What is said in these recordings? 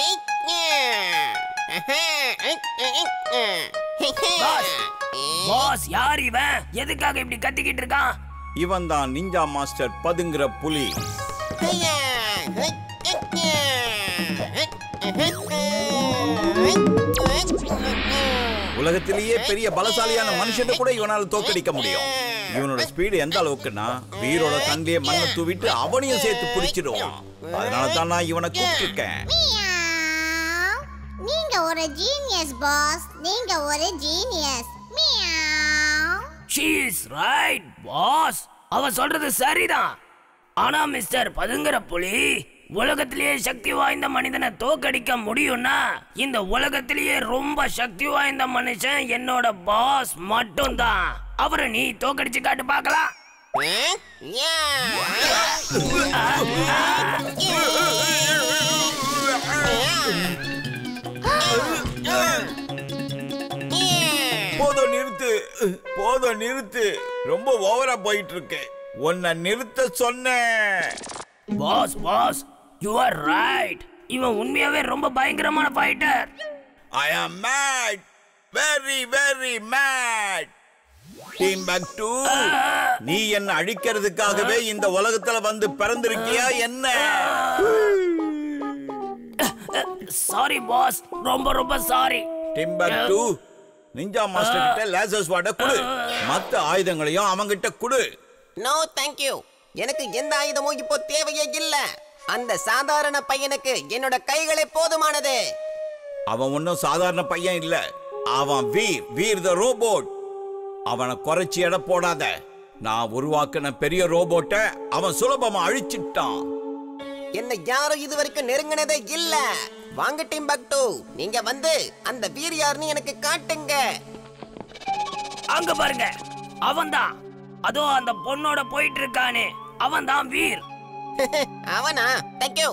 Pass pass யார் இவன் எதுக்காக இப்படி கத்திக்கிட்டு இருக்கான் இவன் தான் நிஞ்சா மாஸ்டர் பதுங்குற புலி உலகத்திலேயே பெரிய பலசாலியான மனுஷனை கூட இவனால தோக்கடிக்க முடியும் இவனோட ஸ்பீடு எந்த அளவுக்குன்னா வீரோட கண்ணிலே மண்ணை தூவிட்டு அவனையும் சேர்த்து பிடிச்சிடுவான் அதனால தான் நான் இவனை கூப்பிட்டுருக்கேன் மியாவ். நீங்க ஒரு ஜீனியஸ் பாஸ் நீங்க ஒரு genius meow she is right boss அவ சொல்றது சரிதான் ஆனா மிஸ்டர் பதுங்குற புலி உலகத்திலேயே சக்தி வாய்ந்த மனிதனை தோக்கடிக்க முடியும்னா இந்த உலகத்திலேயே ரொம்ப சக்தி வாய்ந்த மனுஷன் என்னோட பாஸ் மட்டும்தான் அவரை நீ தோக்கடிச்சு காட்டு பார்க்கலாம் போதும் நிறுத்து போதும் நிறுத்து ரொம்ப ஓவரா போயிட்டு இருக்கு உன்னை நிறுத்த சொன்னேன் boss boss you are right இவன் உண்மையாவே ரொம்ப பயங்கரமான fighter I am mad very very mad team back to நீ என்ன அழிக்கிறதுக்காகவே இந்த உலகத்துல வந்து பிறந்திருக்கியா என்ன சாரி பாஸ் ரொம்ப ரொம்ப sorry team back to ninja master கிட்ட லேசர் ஸ்வாட கொடு மத்த ஆயுதங்களையும் அவங்கிட்ட கொடு நோ தேங்க்யூ எனக்கு எந்த ஆயுதமும் இப்போ தேவையே இல்ல அந்த சாதாரண பையனுக்கு என்னோட கைகளே போதுமானது அவன் ஒன்றும் சாதாரண பையன் இல்ல அவன் வீர் வீர் த ரோபோட் அவனை குறைச்சி எடை போடாத நான் உருவாக்கின பெரிய ரோபோட்டை அவன் சுலபமா அழிச்சிட்டான் என்ன யாரும் இது வரைக்கும் நெருங்கினதே இல்ல வாங்க டீம் பக்டு நீங்க வந்து அந்த வீர் யாருன்னு எனக்கு காட்டுங்க அங்க பாருங்க அவன்தான் அதோ அந்த பொண்ணோட போயிட்டு இருக்கானே அவன்தான் வீர் அவனா தேங்க்யூ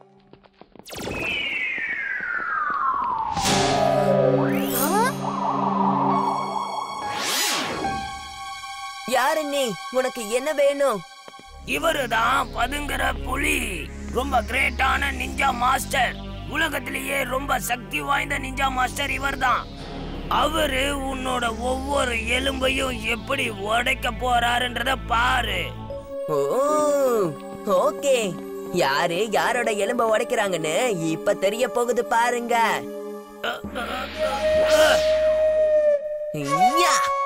யாரு நீ உனக்கு என்ன வேணும் இவருதான் பதுங்குற புலி ரொம்ப கிரேட்டான நிஞ்சா மாஸ்டர் உலகத்திலேயே ரொம்ப சக்தி வாய்ந்த நிஞ்சா மாஸ்டர் இவர்தான் அவரு உன்னோட ஒவ்வொரு எலும்பையும் எப்படி உடைக்க போறாருன்றத பாரு ஓ ஓகே யாரு யாரோட எலும்ப உடைக்கிறாங்கன்னு இப்ப தெரிய போகுது பாருங்க ஐயா!